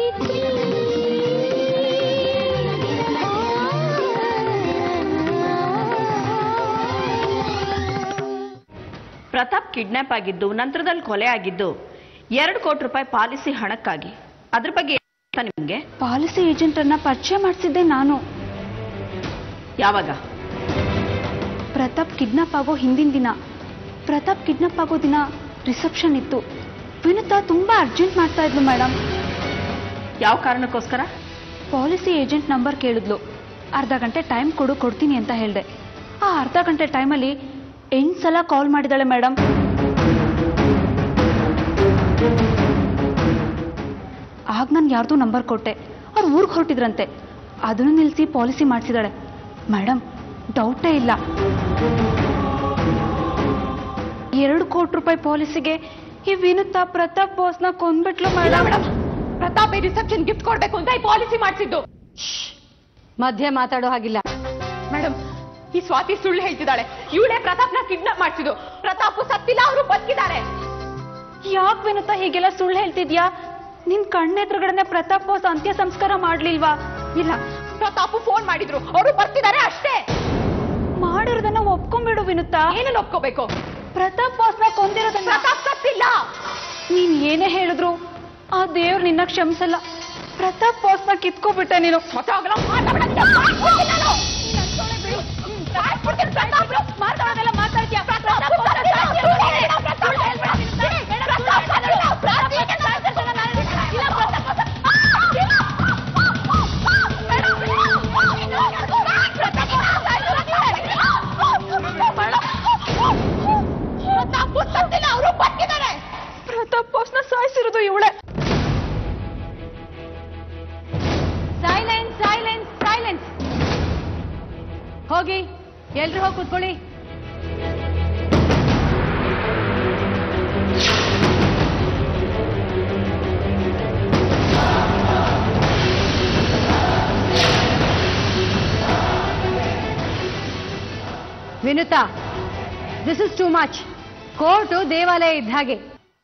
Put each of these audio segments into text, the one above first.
Pratap kidnap ಆಗಿದ್ದು ನಂತರದಲ್ಲಿ ಕೊಲೆ ಆಗಿದ್ದು ಎರಡು ಕೋಟಿ ರೂಪಾಯಿ ಪಾಲಿಸಿ ಹಣಕ್ಕಾಗಿ ಅದ್ರ ಬಗ್ಗೆ ಏನ್ ಗೊತ್ತಾ ನಿಮ್ಗೆ ಪಾಲಿಸಿ ಏಜೆಂಟ್ ಅನ್ನ ಪರಿಚಯ ಮಾಡಿಸಿದ್ದೆ ನಾನು ಯಾವಾಗ ಪ್ರತಾಪ್ ಕಿಡ್ನಾಪ್ ಆಗೋ ಹಿಂದಿನ ದಿನ ಪ್ರತಾಪ್ ಕಿಡ್ನಾಪ್ ಆಗೋ ದಿನ ರಿಸೆಪ್ಷನ್ ಇತ್ತು ವಿನುತಾ ತುಂಬಾ ಅರ್ಜೆಂಟ್ ಮಾಡ್ತಾ ಇದ್ಲು ಮೇಡಮ್ ಯಾವ ಕಾರಣಕ್ಕೋಸ್ಕರ ಪಾಲಿಸಿ ಏಜೆಂಟ್ ನಂಬರ್ ಕೇಳಿದ್ಲು ಅರ್ಧ ಗಂಟೆ ಟೈಮ್ ಕೊಡು ಕೊಡ್ತೀನಿ ಅಂತ ಹೇಳಿದೆ ಆ ಅರ್ಧ ಗಂಟೆ ಟೈಮಲ್ಲಿ ಎಂಟು ಸಲ ಕಾಲ್ ಮಾಡಿದಾಳೆ ಮೇಡಮ್ ಆಗ ನಾನು ಯಾರ್ದೋ ನಂಬರ್ ಕೊಟ್ಟೆ ಅವ್ರು ಊರಿಗೆ ಹೊರಟಿದ್ರಂತೆ ಅದನ್ನು ನಿಲ್ಲಿಸಿ ಪಾಲಿಸಿ ಮಾಡಿಸಿದಾಳೆ ಮೇಡಮ್ ಡೌಟೇ ಇಲ್ಲ ಎರಡು ಕೋಟಿ ರೂಪಾಯಿ ಪಾಲಿಸಿಗೆ ಈ ವಿನುತಾ ಪ್ರತಾಪ್ ಬಾಸ್ನ ಕೊಂದ್ಬಿಟ್ಲು ಮೇಡಮ್ ಪ್ರತಾಪ್ ರಿಸೆಪ್ಷನ್ ಗಿಫ್ಟ್ ಕೊಡ್ಬೇಕು ಅಂತ ಈ ಪಾಲಿಸಿ ಮಾಡಿಸಿದ್ದು ಮಧ್ಯೆ ಮಾತಾಡೋ ಹಾಗಿಲ್ಲ ಮೇಡಮ್ ಈ ಸ್ವಾತಿ ಸುಳ್ಳು ಹೇಳ್ತಿದ್ದಾಳೆ ಇವಳೇ ಪ್ರತಾಪ್ನ ಕಿಡ್ನಾಪ್ ಮಾಡಿಸಿದ್ದು ಪ್ರತಾಪ್ ಸತ್ತಿಲ್ಲ ಅವರು ಬದುಕಿದ್ದಾರೆ ಯಾಕೆ ವಿನುತಾ ಹೀಗೆಲ್ಲ ಸುಳ್ಳು ಹೇಳ್ತಿದ್ಯಾ ನಿನ್ ಕಣ್ಣೆದ್ರುಗಡೆನೆ ಪ್ರತಾಪ್ ಬಾಸ್ ಅಂತ್ಯ ಸಂಸ್ಕಾರ ಮಾಡ್ಲಿಲ್ವಾ ಇಲ್ಲ ಪ್ರತಾಪ್ ಫೋನ್ ಮಾಡಿದ್ರು ಅವರು ಬರ್ತಿದ್ದಾರೆ ಅಷ್ಟೇ ಮಾಡಿರೋದನ್ನ ಒಪ್ಕೊಂಡ್ಬಿಡು ವಿನುತಾ ಏನನ್ನ ಒಪ್ಕೋಬೇಕು ಪ್ರತಾಪ್ ಬಾಸ್ನ ಕೊಂದಿರೋದನ್ನ ಪ್ರತಾಪ್ ಸತ್ತಿಲ್ಲ ನೀನ್ ಏನೇ ಹೇಳಿದ್ರು ಆ ದೇವ್ರು ನಿನ್ನ ಕ್ಷಮಿಸಲ್ಲ ಪ್ರತಾಪ್ ಬಾಸ್ನ ಕಿತ್ಕೋಬಿಟ್ಟೆ ನೀನು ಸ್ವತಃ ಮಾತಾಡಕ್ಕೆ ಮಾಡ್ಕೊಡ್ತೀನಿ ನಾನು. ನೀನ್ ಅನ್ಕೊಂಡೆ ಬಿಡು. ಹ್ಮ್, ಮಾಡ್ಕೊಡ್ತೀನಿ ಪ್ರತಾಪ್. ಮಾತಾಡೋದೆಲ್ಲ ಮಾತಾಡ್ತೀಯ. ಪ್ರತಾಪ್ ಸತ್ತಿಲ್ಲ. ಸುಳ್ಳು ಹೇಳ್ಬೇಡ, ಪ್ರತಾಪ್ ಹೇಳ್ಬೇಡ. ಬೇಡ, ಪ್ರತಾಪ್ ಸತ್ತಿಲ್ಲ. ಪ್ರಾರ್ಥನೆಗೆ ಸಾಯ್ತಿರ್ತಾನೆ ನಾನು. ಇಲ್ಲ, ಪ್ರತಾಪ್ ಸತ್ತ- ಆ, ಇಲ್ಲ. ಬೇಡ, ಬೇಡ. ಪ್ರತಾಪ್ ಪ್ರತಾಪ್ ಸತ್ತಿಲ್ಲ ಅವರು ಬದುಕಿದ್ದಾರೆ ಪ್ರತಾಪ್ ಬಾಸ್ನ ಸಾಯಿಸಿರೋದು ಇವಳೆ ಸೈಲೆನ್ಸ್ ಸೈಲೆನ್ಸ್ ಸೈಲೆನ್ಸ್ ಹೋಗಿ ಎಲ್ರು ಹೋಗಿ ಕೂತ್ಕೊಳ್ಳಿ Vinutha this is too much court ದೇವಾಲಯ ಇದ್ದ ಹಾಗೆ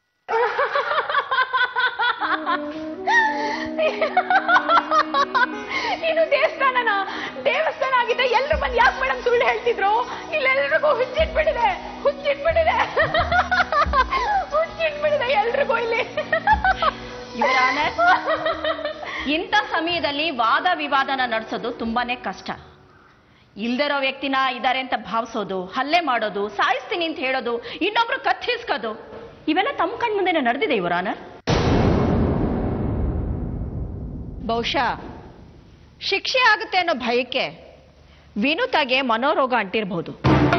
ಇದು ದೇವಸ್ಥಾನನ ದೇವಸ್ಥಾನ ಆಗಿದ್ದ ಎಲ್ರು ಬಂದು ಯಾಕೆ ಮೇಡಮ್ ಸುಳ್ಳು ಹೇಳ್ತಿದ್ರು ಇಲ್ಲೆಲ್ರಿಗೂ ಹುಚ್ಚಿಟ್ಬಿಟ್ಟಿದೆ ಹುಚ್ಚಿಟ್ಬಿಟ್ಟಿದೆ ಹುಚ್ಚಿಟ್ಬಿಟ್ಟಿದೆ ಎಲ್ರಿಗೂ ಇಲ್ಲಿ Your Honor, ಇಂಥ ಸಮಯದಲ್ಲಿ ವಾದ ವಿವಾದನ ನಡೆಸೋದು ತುಂಬಾನೇ ಕಷ್ಟ ಇಲ್ದಿರೋ ವ್ಯಕ್ತಿನ ಇದ್ದಾರೆ ಅಂತ ಭಾವಿಸೋದು ಹಲ್ಲೆ ಮಾಡೋದು ಸಾಯಿಸ್ತೀನಿ ಅಂತ ಹೇಳೋದು ಇನ್ನೊಬ್ರು ಕತ್ತಿಸ್ಕೋದು ಇವೆಲ್ಲ ತಮ್ಮ ಕಣ್ ಮುಂದೆನೆ ನಡೆದಿದೆ ಇವರ ಆನರ್ ಬಹುಶಃ ಶಿಕ್ಷೆ ಆಗುತ್ತೆ ಅನ್ನೋ ಭಯಕ್ಕೆ ವಿನುತಾಗೆ ಮನೋರೋಗ ಅಂಟಿರಬಹುದು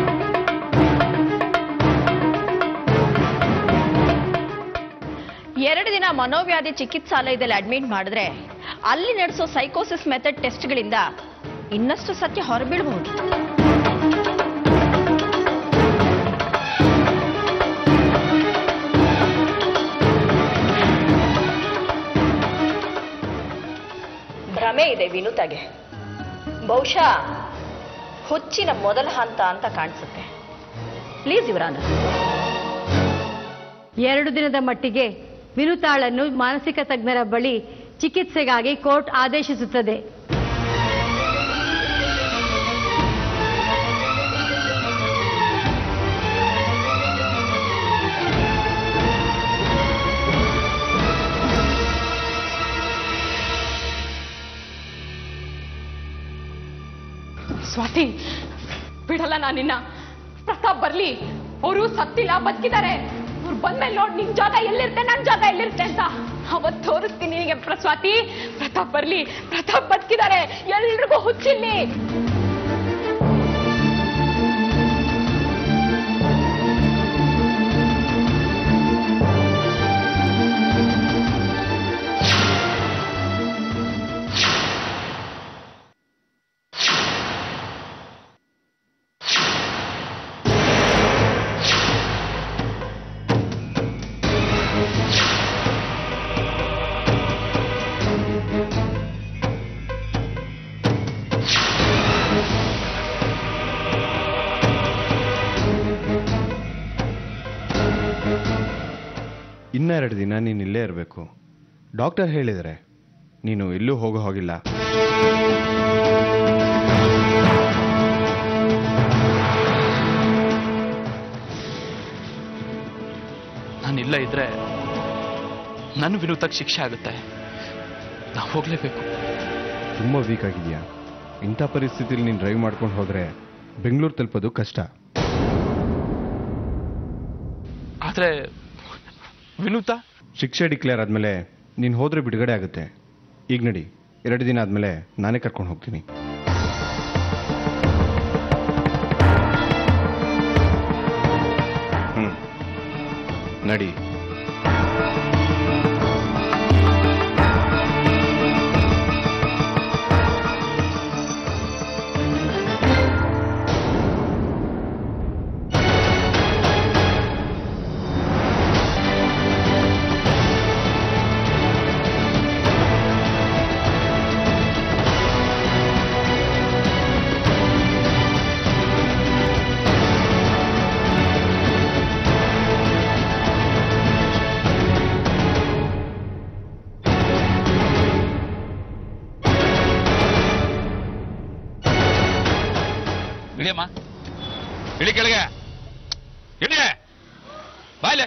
ಎರಡು ದಿನ ಮನೋವ್ಯಾಧಿ ಚಿಕಿತ್ಸಾಲಯದಲ್ಲಿ ಅಡ್ಮಿಟ್ ಮಾಡಿದ್ರೆ ಅಲ್ಲಿ ನಡೆಸೋ ಸೈಕೋಸಿಸ್ ಮೆಥಡ್ ಟೆಸ್ಟ್ಗಳಿಂದ ಇನ್ನಷ್ಟು ಸತ್ಯ ಹೊರಬೀಳಬಹುದು ಭ್ರಮೆ ಇದೆ ವಿನುತಾಗೆ ಬಹುಶಃ ಹುಚ್ಚಿನ ಮೊದಲ ಹಂತ ಅಂತ ಕಾಣಿಸುತ್ತೆ ಪ್ಲೀಸ್ ಇವರಾನ ಎರಡು ದಿನದ ಮಟ್ಟಿಗೆ ವಿನುತಾಳನ್ನು ಮಾನಸಿಕ ತಜ್ಞರ ಬಳಿ ಚಿಕಿತ್ಸೆಗಾಗಿ ಕೋರ್ಟ್ ಆದೇಶಿಸುತ್ತದೆ ಸ್ವಾತಿ ಬಿಡಲ್ಲ ನಾನಿನ್ನ ಪ್ರತಾಪ್ ಬರ್ಲಿ ಅವರು ಸತ್ತಿಲ್ಲ ಬದುಕಿದ್ದಾರೆ ಅವ್ರು ಬಂದ್ಮೇಲೆ ನೋಡ್ ನಿನ್ ಜಾಗ ಎಲ್ಲಿರುತ್ತೆ ನನ್ ಜಾಗ ಎಲ್ಲಿರುತ್ತೆ ಅಂತ ಅವತ್ ತೋರಿಸ್ತೀನಿ ನಿನಗೆ ಪ್ರ- ಸ್ವಾತಿ ಪ್ರತಾಪ್ ಬರ್ಲಿ ಪ್ರತಾಪ್ ಬದುಕಿದ್ದಾರೆ ಎಲ್ರಿಗೂ ಹುಚ್ಚಿಲ್ಲಿ ಇನ್ನೆರಡು ದಿನ ನೀನು ಇಲ್ಲೇ ಇರಬೇಕು ಡಾಕ್ಟರ್ ಹೇಳಿದರೆ ನೀನು ಎಲ್ಲೂ ಹೋಗೋ ಹೋಗಿಲ್ಲ ನಾನು ಇಲ್ಲ ಇದ್ರೆ ನನ್ನ ವಿರುದ್ಧಕ್ಕೆ ಶಿಕ್ಷೆ ಆಗುತ್ತೆ ನಾವು ಹೋಗ್ಲೇಬೇಕು ತುಂಬ ವೀಕ್ ಆಗಿದೆಯಾ ಇಂಥ ಪರಿಸ್ಥಿತಿಲಿ ನೀನು ಡ್ರೈವ್ ಮಾಡ್ಕೊಂಡು ಹೋದರೆ ಬೆಂಗಳೂರು ತಲುಪೋದು ಕಷ್ಟ ಆದ್ರೆ ವಿನೂತ ಶಿಕ್ಷೆ ಡಿಕ್ಲೇರ್ ಆದಮೇಲೆ ನೀನು ಹೋದರೆ ಬಿಡುಗಡೆ ಆಗುತ್ತೆ ಈಗ ನಡಿ ಎರಡು ದಿನ ಆದಮೇಲೆ ನಾನೇ ಕರ್ಕೊಂಡು ಹೋಗ್ತೀನಿ ಹ್ಞೂ ನಡಿ ಇಳಿಯಮ್ಮ ಇಳಿ ಕೆಳಗೆ ಇಳಿ ಬಾಯ್ಲೆ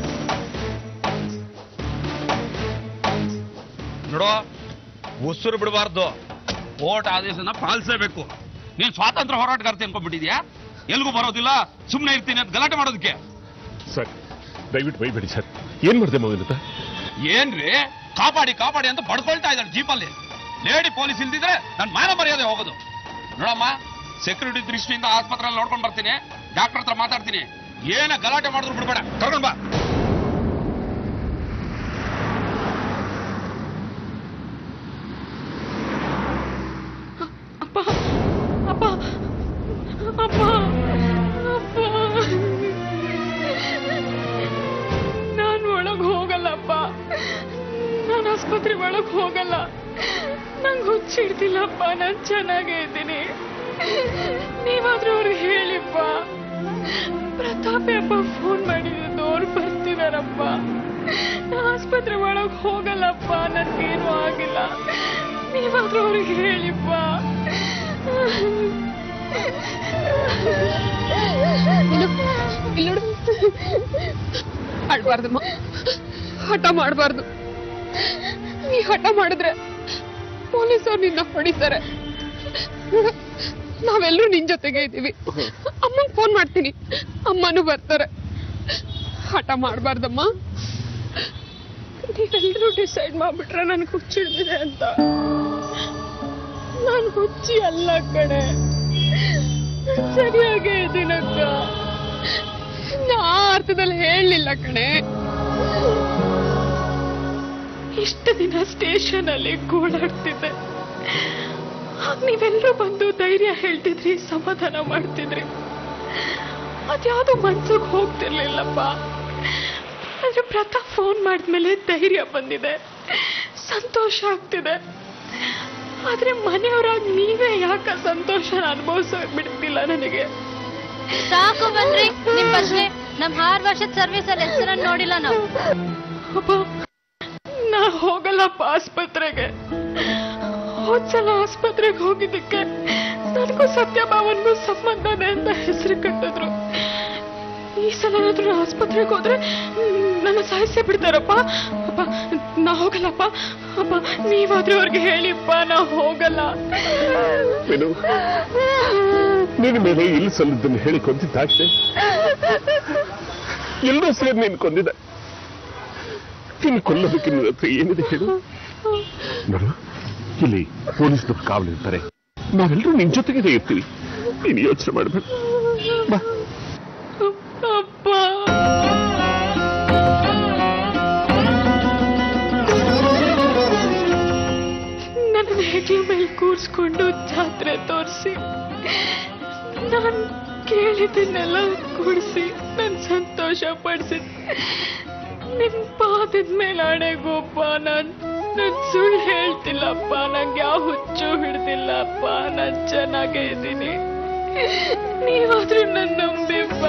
ನೋಡು ಉಸಿರು ಬಿಡಬಾರ್ದು ಕೋರ್ಟ್ ಆದೇಶನ ಪಾಲಿಸಬೇಕು ನೀನ್ ಸ್ವಾತಂತ್ರ್ಯ ಹೋರಾಟಗಾರ್ತಿ ಅನ್ಕೊಂಡ್ಬಿಟ್ಟಿದ್ಯಾ ಎಲ್ಗೂ ಬರೋದಿಲ್ಲ ಸುಮ್ಮನೆ ಇರ್ತೀನಿ ಅಂತ ಗಲಾಟೆ ಮಾಡೋದಕ್ಕೆ ಸರ್ ದಯವಿಟ್ಟು ಬೈಬೇಡಿ ಸರ್ ಏನ್ ಮಾಡಿದೆ ಮಗನಿತ ಏನ್ರಿ ಕಾಪಾಡಿ ಕಾಪಾಡಿ ಅಂತ ಬಡ್ಕೊಳ್ತಾ ಇದ್ದಾಳೆ ಜೀಪಲ್ಲಿ ಲೇಡಿ ಪೊಲೀಸ್ ಇಲ್ದಿದ್ರೆ ನನ್ ಮಾನ ಮರ್ಯಾದೆ ಹೋಗೋದು ನೋಡಮ್ಮ ಸೆಕ್ಯೂರಿಟಿ ದೃಷ್ಟಿಯಿಂದ ಆಸ್ಪತ್ರೆಯಲ್ಲಿ ನೋಡ್ಕೊಂಡ್ ಬರ್ತೀನಿ ಡಾಕ್ಟರ್ ಹತ್ರ ಮಾತಾಡ್ತೀನಿ ಏನ ಗಲಾಟೆ ಮಾಡಿದ್ರು ಬಿಡ್ಬೇಡ ಕರ್ಕೊಂಡ್ ಬಾ ಅಪ್ಪ ಅಪ್ಪ ಅಪ್ಪ ಅಪ್ಪ ನಾನು ಒಳಗೆ ಹೋಗಲ್ಲಪ್ಪ ನಾನು ಆಸ್ಪತ್ರೆ ಒಳಗೆ ಹೋಗಲ್ಲ ನಂಗೆ ಹುಚ್ಚಿಡ್ತಿಲ್ಲಪ್ಪ ನಾನು ಚೆನ್ನಾಗೇ ಇದ್ದೀನಿ ನೀವಾದ್ರೂ ಅವ್ರಿಗೆ ಹೇಳಿಪ್ಪ ಪ್ರತಾಪೆ ಅಪ್ಪ ಫೋನ್ ಮಾಡಿದ್ದು ಅವ್ರು ಬರ್ತಿದಾರಪ್ಪ ನಾನು ಆಸ್ಪತ್ರೆ ಒಳಗೆ ಹೋಗಲ್ಲಪ್ಪ ನನ್ಗೇನು ಆಗಿಲ್ಲ ನೀವಾದ್ರೂ ಅವ್ರಿಗೆ ಹೇಳಿಪ್ಪ ಇಲ್ಲೋಡು ಅಳ್ಬಾರ್ದಮ್ಮ ಹಠ ಮಾಡಬಾರ್ದು ನೀ ಹಠ ಮಾಡಿದ್ರೆ ಪೊಲೀಸವ್ರು ನಿನ್ನ ಹೊಡಿತಾರೆ ನೋಡು, ನಾವೆಲ್ಲರೂ ನಿನ್ ಜೊತೆಗೆ ಇದ್ದೀವಿ ಅಮ್ಮಂಗ್ ಫೋನ್ ಮಾಡ್ತೀನಿ ಅಮ್ಮನೂ ಬರ್ತಾರೆ ಹಠ ಮಾಡಬಾರ್ದಮ್ಮ ನೀವೆಲ್ಲರೂ ಡಿಸೈಡ್ ಮಾಡ್ಬಿಟ್ರೆ ನನ್ಗೆ ಹುಚ್ಚಿಡ್ದಿದೆ ಅಂತ ನಾನು ಹುಚ್ಚಿ ಅಲ್ಲ ಕಣೆ ನಾನ್ ಸರಿಯಾಗೇ ಇದ್ದೀನಕ್ಕ ನಾ ಆ ಅರ್ಥದಲ್ಲಿ ಹೇಳಲಿಲ್ಲ ಕಣೆ ಇಷ್ಟು ದಿನ ಸ್ಟೇಷನ್ ಅಲ್ಲಿ ಗೋಳಾಡ್ತಿದ್ದೆ ಆಗ ನೀವೆಲ್ಲರೂ ಬಂದು ಧೈರ್ಯ ಹೇಳ್ತಿದ್ರಿ ಸಮಾಧಾನ ಮಾಡ್ತಿದ್ರಿ ಅದ್ಯಾವುದೋ ಮನ್ಸಿಗೆ ಹೋಗ್ತಿರ್ಲಿಲ್ಲಪ್ಪ ಆದ್ರೆ ಪ್ರತಾಪ್ ಫೋನ್ ಮಾಡಿದ್ಮೇಲೆ ಧೈರ್ಯ ಬಂದಿದೆ ಸಂತೋಷ ಆಗ್ತಿದೆ ಆದ್ರೆ ಮನೆಯವರಾಗಿ ನೀವೇ ಯಾಕ ಸಂತೋಷನ ಅನುಭವಿಸೋಕ್ ಬಿಡ್ತಿಲ್ಲ ನನಗೆ ಸಾಕು ಬನ್ರಿ ನಿಮ್ ಪ್ರಶ್ನೆ ನಮ್ ಆರ್ ವರ್ಷದ ಸರ್ವಿಸ್ ಅಲ್ಲಿ ಹೆಸರನ್ನ ನೋಡಿಲ್ಲ ನಾವು ಅಪ್ಪ ನಾ ಹೋಗಲ್ಲಪ್ಪ ಆಸ್ಪತ್ರೆಗೆ ಹೋದ್ಸಲ ಆಸ್ಪತ್ರೆಗೆ ಹೋಗಿದ್ದಕ್ಕೆ ನನಗೂ ಸತ್ಯಭಾವನ್ಗೂ ಸಂಬಂಧ ಇದೆ ಅಂತ ಹೆಸರು ಕಟ್ಟಿದ್ರು ಈ ಸಲ ಏನಾದ್ರೂ ಆಸ್ಪತ್ರೆಗೆ ಹೋದ್ರೆ ಮ್, ನನ್ನ ಸಾಯಿಸೇ ಬಿಡ್ತಾರಪ್ಪ ಅಪ್ಪ ನಾ ಹೋಗಲ್ಲಪ್ಪ ಅಪ್ಪ ನೀವಾದ್ರೂ ಅವ್ರಿಗೆ ಹೇಳಿಪ್ಪ ನಾ ಹೋಗಲ್ಲ ಏನು ನಿನ್ನ ಮೇಲೆ ಇಲ್ಲಿ ಸಲ್ಲದನ್ನು ಹೇಳಿ ಕೊಂದಿದ್ದಾಗಿದೆ ಎಲ್ಲರೂ ಸೇರಿ ನೀನು ಕೊಂದಿದೆ ನಿನ್ನ ಕೊಲ್ಲೋದಕ್ಕೆ ನಿನ್ನ ಹತ್ರ ಏನಿದೆ ಹೇಳು ನೋಡು ಇಲ್ಲಿ ಪೊಲೀಸ್ನವ್ರು ಕಾವಲಿರ್ತಾರೆ ನಾವೆಲ್ಲರೂ ನಿನ್ ಜೊತೆಗೆ ಇರ್ತೀವಿ ನೀನು ಯೋಚನೆ ಮಾಡಬೇಡ ಬಾ ಅಪ್ಪ ನನ್ನ ಹೆಗ್ಲ ಮೇಲೆ ಕೂರಿಸ್ಕೊಂಡು ಜಾತ್ರೆ ತೋರಿಸಿ ನಾನು ಕೇಳಿದ್ದನ್ನೆಲ್ಲ ಕೊಡಿಸಿ ನನ್ ಸಂತೋಷ ಪಡಿಸಿ ನಿನ್ ಪಾದದ ಮೇಲೆ ಆಣೆಗೋಪ ನಾನ್ ನಾನ್ ಸುಳ್ಳು ಹೇಳ್ತಿಲ್ಲಪ್ಪ ನಂಗೆ ಯಾವ ಹುಚ್ಚು ಹಿಡ್ದಿಲ್ಲಪ್ಪ ನಾನ್ ಚೆನ್ನಾಗೇ ಇದ್ದೀನಿ ನೀವಾದ್ರೂ ನನ್ನ ನಂಬಿಪ್ಪ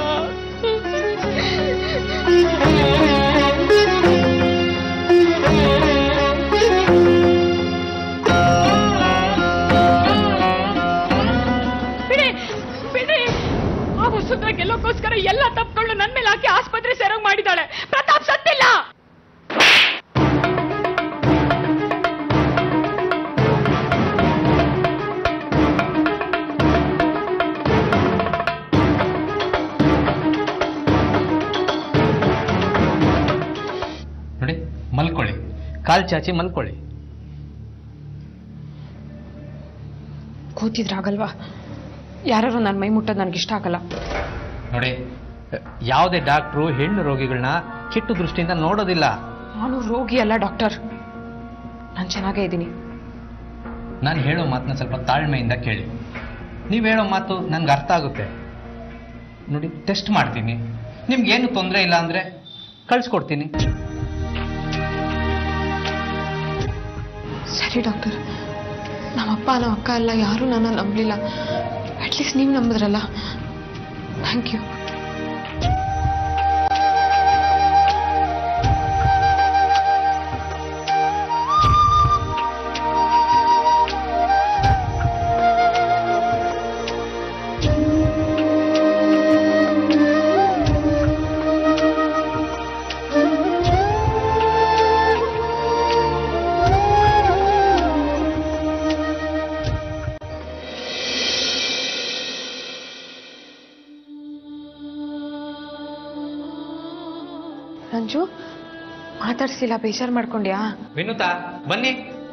ಕಾಲ್ ಚಾಚಿ ಮಲ್ಕೊಳ್ಳಿ ಕೂತಿದ್ರಾಗಲ್ವಾ ಯಾರು ನನ್ನ ಮೈ ಮುಟ್ಟೋದು ನನಗೆ ಇಷ್ಟ ಆಗಲ್ಲ ನೋಡಿ ಯಾವುದೇ ಡಾಕ್ಟ್ರು ಹೆಣ್ಣು ರೋಗಿಗಳನ್ನ ಕೆಟ್ಟು ದೃಷ್ಟಿಯಿಂದ ನೋಡೋದಿಲ್ಲ ನಾನು ರೋಗಿ ಅಲ್ಲ ಡಾಕ್ಟರ್ ನಾನು ಚೆನ್ನಾಗೇ ಇದ್ದೀನಿ ನಾನು ಹೇಳೋ ಮಾತನ್ನ ಸ್ವಲ್ಪ ತಾಳ್ಮೆಯಿಂದ ಕೇಳಿ ನೀವು ಹೇಳೋ ಮಾತು ನನ್ಗೆ ಅರ್ಥ ಆಗುತ್ತೆ ನೋಡಿ ಟೆಸ್ಟ್ ಮಾಡ್ತೀನಿ ನಿಮ್ಗೇನು ತೊಂದರೆ ಇಲ್ಲ ಅಂದರೆ ಕಳಿಸ್ಕೊಡ್ತೀನಿ ಸರಿ ಡಾಕ್ಟರ್ ನಮ್ಮಪ್ಪ ನಮ್ಮ ಅಕ್ಕ ಎಲ್ಲ ಯಾರೂ ನನ್ನ ನಂಬಲಿಲ್ಲ ಅಟ್ಲೀಸ್ಟ್ ನೀವು ನಂಬಿದ್ರಲ್ಲ ಥ್ಯಾಂಕ್ ಯು ರಂಜು ಮಾತಾಡ್ಸಿಲ್ಲ ಬೇಜಾರು ಮಾಡ್ಕೊಂಡ್ಯಾ ವಿನುತಾ ಬನ್ನಿ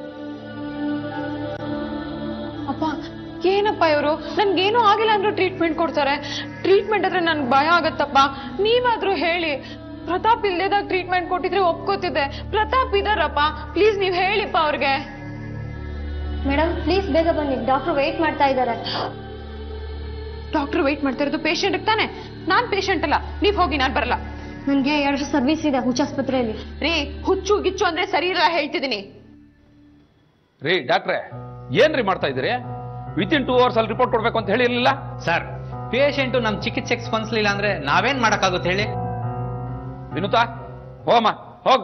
ಅಪ್ಪ ಏನಪ್ಪ ಇವರು ನನ್ಗೇನು ಆಗಿಲ್ಲ ಅಂದ್ರೂ ಟ್ರೀಟ್ಮೆಂಟ್ ಕೊಡ್ತಾರೆ ಟ್ರೀಟ್ಮೆಂಟ್ ಆದ್ರೆ ನನ್ಗೆ ಭಯ ಆಗತ್ತಪ್ಪ ನೀವಾದ್ರೂ ಹೇಳಿ ಪ್ರತಾಪ್ ಇಲ್ದೇದಾಗ ಟ್ರೀಟ್ಮೆಂಟ್ ಕೊಟ್ಟಿದ್ರೆ ಒಪ್ಕೋತಿದ್ದೆ ಪ್ರತಾಪ್ ಇದಾರಪ್ಪ ಪ್ಲೀಸ್ ನೀವ್ ಹೇಳಿಪ್ಪ ಅವ್ರಿಗೆ ಮೇಡಮ್ ಪ್ಲೀಸ್ ಬೇಗ ಬನ್ನಿ ಡಾಕ್ಟರ್ ವೆಯ್ಟ್ ಮಾಡ್ತಾ ಇದ್ದಾರೆ ಡಾಕ್ಟರ್ ವೆಯ್ಟ್ ಮಾಡ್ತಾ ಇರೋದು ಪೇಷಂಟ್ ತಾನೆ ನಾನ್ ಪೇಷಂಟ್ ಅಲ್ಲ ನೀವ್ ಹೋಗಿ ನಾನ್ ಬರಲ್ಲ ನನಗೆ ಎರಡು ಸರ್ವಿಸ್ ಇದೆ ಹುಚ್ಚಾಸ್ಪತ್ರೆಯಲ್ಲಿ ರೀ ಹುಚ್ಚು ಗಿಚ್ಚು ಅಂದ್ರೆ ಸರಿ ಇಲ್ಲ ಹೇಳ್ತಿದ್ದೀನಿ ರೀ ಡಾಕ್ಟ್ರೆ ಏನ್ರಿ ಮಾಡ್ತಾ ಇದ್ದೀರಿ ವಿತ್ ಇನ್ ಟೂ ಅವರ್ಸ್ ಅಲ್ಲಿ ರಿಪೋರ್ಟ್ ಕೊಡ್ಬೇಕು ಅಂತ ಹೇಳಿರ್ಲಿಲ್ಲ ಸರ್ ಪೇಷಂಟು ನಮ್ಮ ಚಿಕಿತ್ಸೆಗೆ ಸ್ಪಂದಿಸಲಿಲ್ಲ ಅಂದ್ರೆ ನಾವೇನ್ ಮಾಡಕ್ಕಾಗುತ್ತೆ ಹೇಳಿ ವಿನುತಾ ಹೋಗಮ್ಮ ಹೋಗ್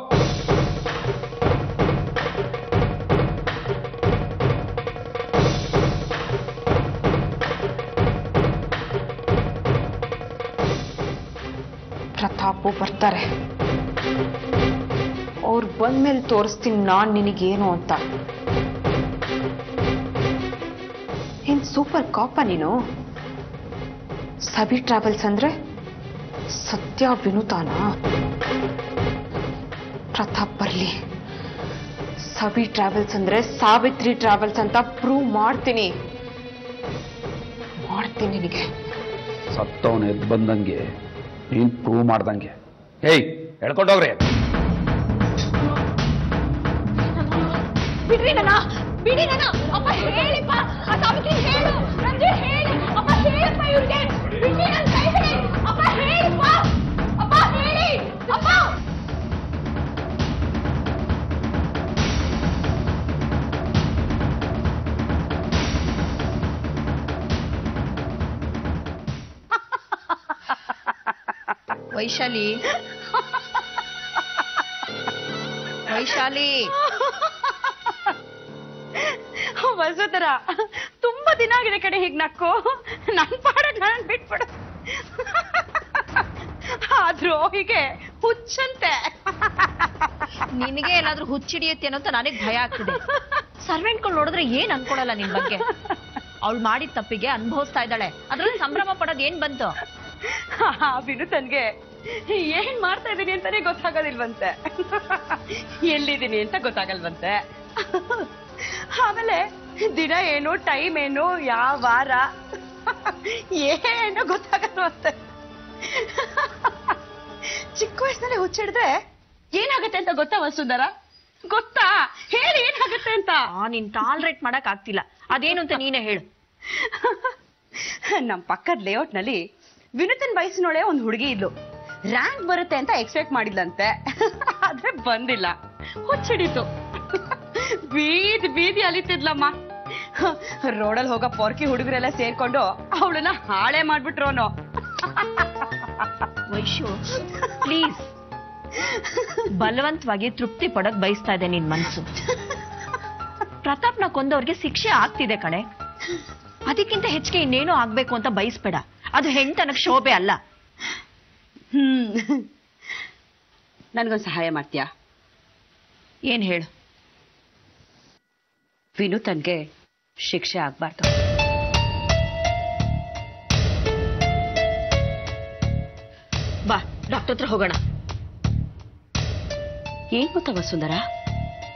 ಪ್ರತಾಪು ಬರ್ತಾರೆ ಅವ್ರು ಬಂದ್ಮೇಲೆ ತೋರಿಸ್ತೀನಿ ನಾನ್ ನಿನಗೇನು ಅಂತ ಏನ್ ಸೂಪರ್ ಕಾಪ ನೀನು ಸಬಿ ಟ್ರಾವೆಲ್ಸ್ ಅಂದ್ರೆ ಸತ್ಯ ವಿನುತಾನ ಪ್ರತಾಪ್ ಬರ್ಲಿ ಸಬಿ ಟ್ರಾವೆಲ್ಸ್ ಅಂದ್ರೆ ಸಾವಿತ್ರಿ ಟ್ರಾವೆಲ್ಸ್ ಅಂತ ಪ್ರೂವ್ ಮಾಡ್ತೀನಿ ಮಾಡ್ತೀನಿ ನಿನಗೆ ಸತ್ತವನು ಎದ್ದು ಬಂದಂಗೆ ನೀನ್ ಪ್ರೂವ್ ಮಾಡ್ದಂಗೆ ಏಯ್ ಹೇಳ್ಕೊಂಡೋಗ್ರಿ ಬಿಡ್ರಿ ನನ್ನ ಬಿಡಿ ನನ್ನ ಅಪ್ಪ ಹೇಳಿಪ್ಪ ಆ ಸಾವಿತ್ರಿ ಹೇಳು ರಂಜು ಹೇಳಿ ಅಪ್ಪ ಹೇಳಪ್ಪ ಇವ್ರಿಗೆ ಬಿಡಿ ನನ್ನ ಕೈ ಬಿಡಿ ಅಪ್ಪ ಹೇಳಿಪ್ಪ ಅಪ್ಪ ಹೇಳಿ ಅಪ್ಪ ವೈಶಾಲಿ ವೈಶಾಲಿ ವಸುತರ ತುಂಬಾ ದಿನ ಆಗಿದೆ ಕಡೆ ಹೀಗ್ ನಕ್ಕು ನನ್ ಪಾಡಕ್ ನಾನು ಬಿಟ್ಬಿಡು ಆದ್ರೂ ಹೀಗೆ ಹುಚ್ಚಂತೆ ನಿನಗೆ ಏನಾದ್ರೂ ಹುಚ್ಚಿಡಿಯುತ್ತೇನೋ ಅಂತ ನನಗೆ ಭಯ ಆಗ್ತಿದೆ ಸರ್ವೆಂಟ್ಗಳು ನೋಡಿದ್ರೆ ಏನ್ ಅನ್ಕೊಳಲ್ಲ ನಿನ್ ಬಗ್ಗೆ ಅವಳು ಮಾಡಿದ ತಪ್ಪಿಗೆ ಅನುಭವಿಸ್ತಾ ಇದ್ದಾಳೆ ಅದ್ರಲ್ಲಿ ಸಂಭ್ರಮ ಪಡೋದ್ ಏನ್ ಬಂತು ಆ ವಿನುತನ್ಗೆ ಏನ್ ಮಾಡ್ತಾ ಇದೀನಿ ಅಂತಾನೆ ಗೊತ್ತಾಗೋದಿಲ್ವಂತೆ ಎಲ್ಲಿದ್ದೀನಿ ಅಂತ ಗೊತ್ತಾಗಲ್ವಂತೆ ಆಮೇಲೆ ದಿನ ಏನು ಟೈಮ್ ಏನು ಯಾವ ವಾರ ಏನು ಗೊತ್ತಾಗಲ್ವಂತೆ ಚಿಕ್ಕ ವಯಸ್ಸಿನಲ್ಲಿ ಹುಚ್ಚಿಡಿದ್ರೆ ಏನಾಗುತ್ತೆ ಅಂತ ಗೊತ್ತಾ ವಸುಂದರ ಗೊತ್ತಾ ಹೇಳಿ ಏನಾಗುತ್ತೆ ಅಂತ ಆ ನೀನ್ ಟಾಲ್ರೇಟ್ ಮಾಡಕ್ ಆಗ್ತಿಲ್ಲ ಅದೇನು ಅಂತ ನೀನೇ ಹೇಳು ನಮ್ ಪಕ್ಕದ ಲೇಔಟ್ ನಲ್ಲಿ ವಿನುತನ್ ವಯಸ್ಸಿನೊಳೆ ಒಂದ್ ಹುಡುಗಿ ಇದ್ಲು ರ್ಯಾಂಕ್ ಬರುತ್ತೆ ಅಂತ ಎಕ್ಸ್ಪೆಕ್ಟ್ ಮಾಡಿದ್ಲಂತೆ ಆದ್ರೆ ಬಂದಿಲ್ಲ ಹುಚ್ಚಿಡಿತು ಬೀದಿ ಬೀದಿ ಅಲಿತಿದ್ಲಮ್ಮ ರೋಡಲ್ಲಿ ಹೋಗೋ ಪೊರ್ಕಿ ಹುಡುಗರೆಲ್ಲ ಸೇರ್ಕೊಂಡು ಅವಳನ್ನ ಹಾಳೆ ಮಾಡ್ಬಿಟ್ರೋನು ವೈಶು ಪ್ಲೀಸ್ ಬಲವಂತವಾಗಿ ತೃಪ್ತಿ ಪಡಕ್ ಬಯಸ್ತಾ ಇದೆ ನಿನ್ ಮನ್ಸು ಪ್ರತಾಪ್ನ ಕೊಂದವ್ರಿಗೆ ಶಿಕ್ಷೆ ಆಗ್ತಿದೆ ಕಣೆ ಅದಕ್ಕಿಂತ ಹೆಚ್ಚಿಗೆ ಇನ್ನೇನು ಆಗ್ಬೇಕು ಅಂತ ಬಯಸ್ಬೇಡ ಅದು ಹೆಣ್ತನಕ್ ಶೋಭೆ ಅಲ್ಲ ಹ್ಮ್ ನನ್ಗೊಂದ್ ಸಹಾಯ ಮಾಡ್ತೀಯಾ ಏನ್ ಹೇಳು ವಿನುತನ್ಗೆ ಶಿಕ್ಷೆ ಆಗ್ಬಾರ್ದು ಬಾ ಡಾಕ್ಟರ್ ಹತ್ರ ಹೋಗೋಣ ಏನ್ ಗೊತ್ತಾ ವಸುಂದರ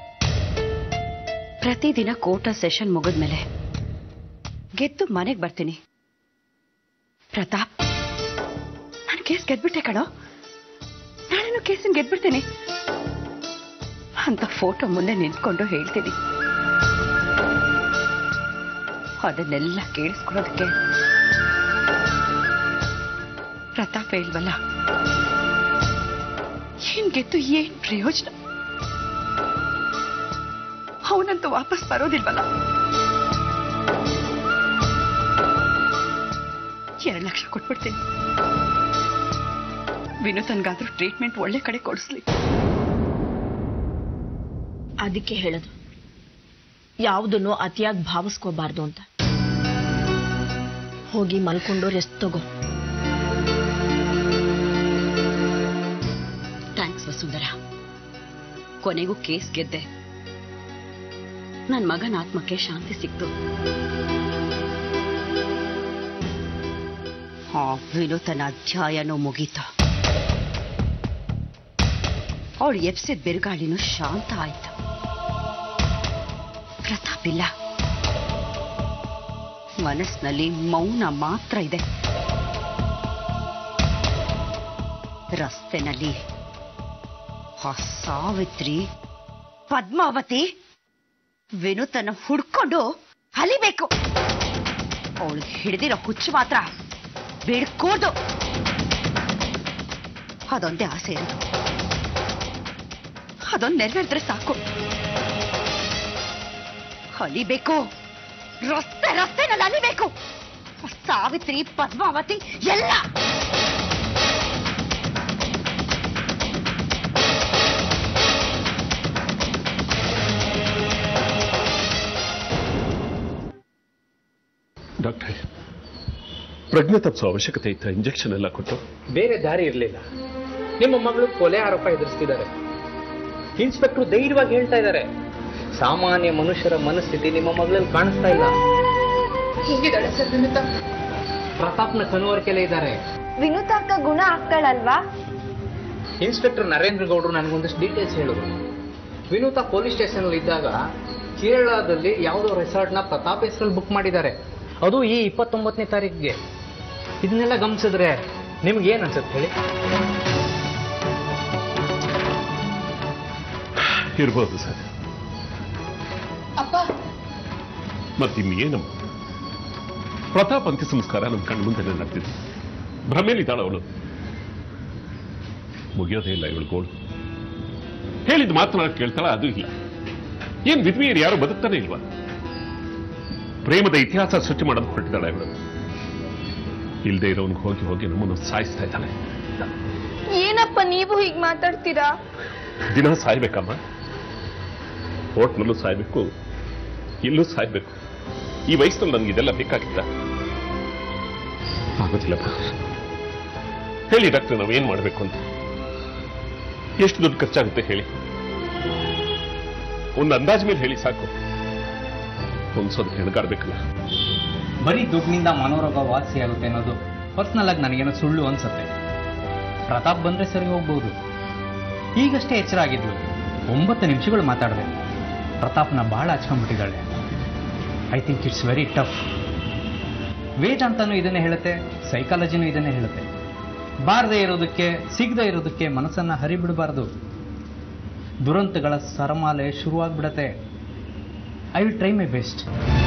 ಪ್ರತಿದಿನ ಕೋರ್ಟ ಸೆಷನ್ ಮುಗಿದ್ಮೇಲೆ ಗೆದ್ದು ಮನೆಗೆ ಬರ್ತೀನಿ ಪ್ರತಾಪ್ ನಾನು ಕೇಸ್ ಗೆದ್ಬಿಟ್ಟೆ ಕಣೋ ನಾನೇನು ಕೇಸನ್ ಗೆದ್ಬಿಡ್ತೀನಿ ಅಂತ ಫೋಟೋ ಮುಂದೆ ನಿಂತ್ಕೊಂಡು ಹೇಳ್ತೀನಿ ಅದನ್ನೆಲ್ಲ ಕೇಳಿಸ್ಕೊಳ್ಳೋದಕ್ಕೆ ಪ್ರತಾಪ್ ಹೇಳ್ವಲ್ಲ ಏನ್ ಗೆದ್ದು ಏನ್ ಪ್ರಯೋಜನ ಅವನಂತೂ ವಾಪಸ್ ಬರೋದಿಲ್ವಲ್ಲ ಎರಡು ಲಕ್ಷ ಕೊಟ್ಬಿಡ್ತೀನಿ ವಿನೂತನ್ಗಾದ್ರೂ ಟ್ರೀಟ್ಮೆಂಟ್ ಒಳ್ಳೆ ಕಡೆ ಕೊಡಿಸ್ಲಿ ಅದಕ್ಕೆ ಹೇಳೋದು ಯಾವುದನ್ನು ಅತಿಯಾಗಿ ಭಾವಿಸ್ಕೋಬಾರ್ದು ಅಂತ ಹೋಗಿ ಮಲ್ಕೊಂಡು ರೆಸ್ಟ್ ತಗೋ ಥ್ಯಾಂಕ್ಸ್ ವಸುಂಧರ ಕೊನೆಗೂ ಕೇಸ್ ಗೆದ್ದೆ ನನ್ನ ಮಗನ ಆತ್ಮಕ್ಕೆ ಶಾಂತಿ ಸಿಕ್ತು ಆ ವಿನೂತನ ಅಧ್ಯಾಯನೂ ಮುಗೀತ ಅವಳು ಎಪ್ಸಿದ ಬಿರುಗಾಳಿನೂ ಶಾಂತ ಆಯ್ತು ಪ್ರತಾಪ್ ಇಲ್ಲ ಮನಸ್ಸಿನಲ್ಲಿ ಮೌನ ಮಾತ್ರ ಇದೆ ರಸ್ತೆನಲ್ಲಿ ಆ ಸಾವಿತ್ರಿ ಪದ್ಮಾವತಿ ವಿನುತನ ಹುಡ್ಕೊಂಡು ಅಲಿಬೇಕು ಅವಳು ಹಿಡಿದಿರೋ ಹುಚ್ಚು ಮಾತ್ರ ಬಿಡ್ಕೋದು ಅದೊಂದೇ ಆಸೆ ಇರೋದು ಅದೊಂದು ನೆರವೇರಿದ್ರೆ ಸಾಕು ಅಲಿಬೇಕು ರಸ್ತೆ ರಸ್ತೆನಲ್ಲಿ ಅಲಿಬೇಕು ಆ ಸಾವಿತ್ರಿ ಪದ್ಮಾವತಿ ಎಲ್ಲ ಡಾಕ್ಟ್ರೆ ಪ್ರಜ್ಞೆ ತಪ್ಪಿಸೋ ಅವಶ್ಯಕತೆ ಇತ್ತ ಇಂಜೆಕ್ಷನ್ ಎಲ್ಲ ಕೊಟ್ಟು ಬೇರೆ ದಾರಿ ಇರಲಿಲ್ಲ ನಿಮ್ಮ ಮಗಳು ಕೊಲೆ ಆರೋಪ ಎದುರಿಸ್ತಿದ್ದಾರೆ ಇನ್ಸ್ಪೆಕ್ಟರ್ ಧೈರ್ಯವಾಗಿ ಹೇಳ್ತಾ ಇದ್ದಾರೆ ಸಾಮಾನ್ಯ ಮನುಷ್ಯರ ಮನಸ್ಥಿತಿ ನಿಮ್ಮ ಮಗಳಲ್ಲಿ ಕಾಣಿಸ್ತಾ ಇಲ್ಲ ಹೇಗಿದ್ದಾಳೆ ಸರ್ ವಿನುತಾ ಪ್ರತಾಪ್ನ ಕನುವರಿಕೆಲೆ ಇದ್ದಾರೆ ವಿನುತಾ ಅಕ್ಕ ಗುಣ ಆಗ್ತಾಳಲ್ವಾ ಇನ್ಸ್ಪೆಕ್ಟರ್ ನರೇಂದ್ರ ಗೌಡರು ನನಗೊಂದಷ್ಟು ಡೀಟೇಲ್ಸ್ ಹೇಳಿದ್ರು ವಿನೂತಾ ಪೊಲೀಸ್ ಸ್ಟೇಷನ್ ಅಲ್ಲಿ ಇದ್ದಾಗ ಕೇರಳದಲ್ಲಿ ಯಾವುದೋ ರೆಸಾರ್ಟ್ನ ಪ್ರತಾಪ್ ಹೆಸರಲ್ಲಿ ಬುಕ್ ಮಾಡಿದ್ದಾರೆ ಅದು ಈ ಇಪ್ಪತ್ತೊಂಬತ್ತನೇ ತಾರೀಕಿಗೆ ಇದನ್ನೆಲ್ಲ ಗಮನಿಸಿದ್ರೆ ನಿಮ್ಗೆ ಏನ್ ಅನ್ಸುತ್ತೆ ಹೇಳಿ ಇರ್ಬೋದು ಸರ್ ಅಪ್ಪ ಮತ್ತಿನ್ನೇನಮ್ಮ ಪ್ರತಾಪ್ ಅಂತ್ಯ ಸಂಸ್ಕಾರ ನಮ್ಮ ಕಣ್ಣು ಮುಂದೆ ನಡೆದಿದೆ ಭ್ರಮೇಲಿದ್ದಾಳ ಅವಳು ಮುಗಿಯೋದೇ ಇಲ್ಲ ಇವಳು ಗೋಳು ಹೇಳಿದ ಮಾತ್ರ ಕೇಳ್ತಾಳ ಅದು ಇಲ್ಲ ಏನ್ ವಿಧವೆಯರು ಯಾರು ಬದುಕ್ತಾನೆ ಇಲ್ವಾ ಪ್ರೇಮದ ಇತಿಹಾಸ ಸೃಷ್ಟಿ ಮಾಡೋದು ಹೊರಟಿದ್ದಾಳೆ ಇವಳು ಇಲ್ಲದೆ ಇರೋನ್ಗೆ ಹೋಗಿ ಹೋಗಿ ನಮ್ಮನ್ನು ಸಾಯಿಸ್ತಾ ಇದ್ದಾಳೆ ಏನಪ್ಪ ನೀವು ಹೀಗ್ ಮಾತಾಡ್ತೀರಾ ದಿನ ಸಾಯ್ಬೇಕಮ್ಮ ಹೋಟ್ನಲ್ಲೂ ಸಾಯ್ಬೇಕು ಇಲ್ಲೂ ಸಾಯ್ಬೇಕು ಈ ವಯಸ್ಸಿನಲ್ಲಿ ನನ್ಗೆ ಇದೆಲ್ಲ ಬೇಕಾಗಿತ್ತ ಆಗೋದಿಲ್ಲ ಹೇಳಿ ಡಾಕ್ಟರ್ ನಾವೇನ್ ಮಾಡಬೇಕು ಅಂತ ಎಷ್ಟು ದುಡ್ಡು ಖರ್ಚಾಗುತ್ತೆ ಹೇಳಿ ಒಂದು ಅಂದಾಜ್ ಮೇಲೆ ಹೇಳಿ ಸಾಕು ಹೊಂದ್ಸೋದಕ್ಕೆ ಹೆಣಗಾಡ್ಬೇಕಲ್ಲ ಬರೀ ದುಡ್ಡಿನಿಂದ ಮನೋರೋಗ ವಾಸಿಯಾಗುತ್ತೆ ಅನ್ನೋದು ಪರ್ಸ್ನಲ್ ಆಗಿ ನನಗೇನೋ ಸುಳ್ಳು ಅನ್ಸುತ್ತೆ ಪ್ರತಾಪ್ ಬಂದ್ರೆ ಸರಿ ಹೋಗ್ಬೋದು ಈಗಷ್ಟೇ ಎಚ್ಚರ ಆಗಿದ್ಲು ಒಂಬತ್ತು ನಿಮಿಷಗಳು ಮಾತಾಡಿದೆ ಪ್ರತಾಪ್ನ ಬಹಳ ಹಚ್ಕೊಂಡ್ಬಿಟ್ಟಿದ್ದಾಳೆ I think it's very tough ವೇದಾಂತನೂ ಇದನ್ನೇ ಹೇಳುತ್ತೆ ಸೈಕಾಲಜಿನೂ ಇದನ್ನೇ ಹೇಳುತ್ತೆ ಬಾರದೇ ಇರೋದಕ್ಕೆ ಸಿಗದೆ ಇರೋದಕ್ಕೆ ಮನಸ್ಸನ್ನ ಹರಿಬಿಡಬಾರ್ದು ದುರಂತಗಳ ಸರಮಾಲೆ ಶುರುವಾಗ್ಬಿಡತ್ತೆ I will try my best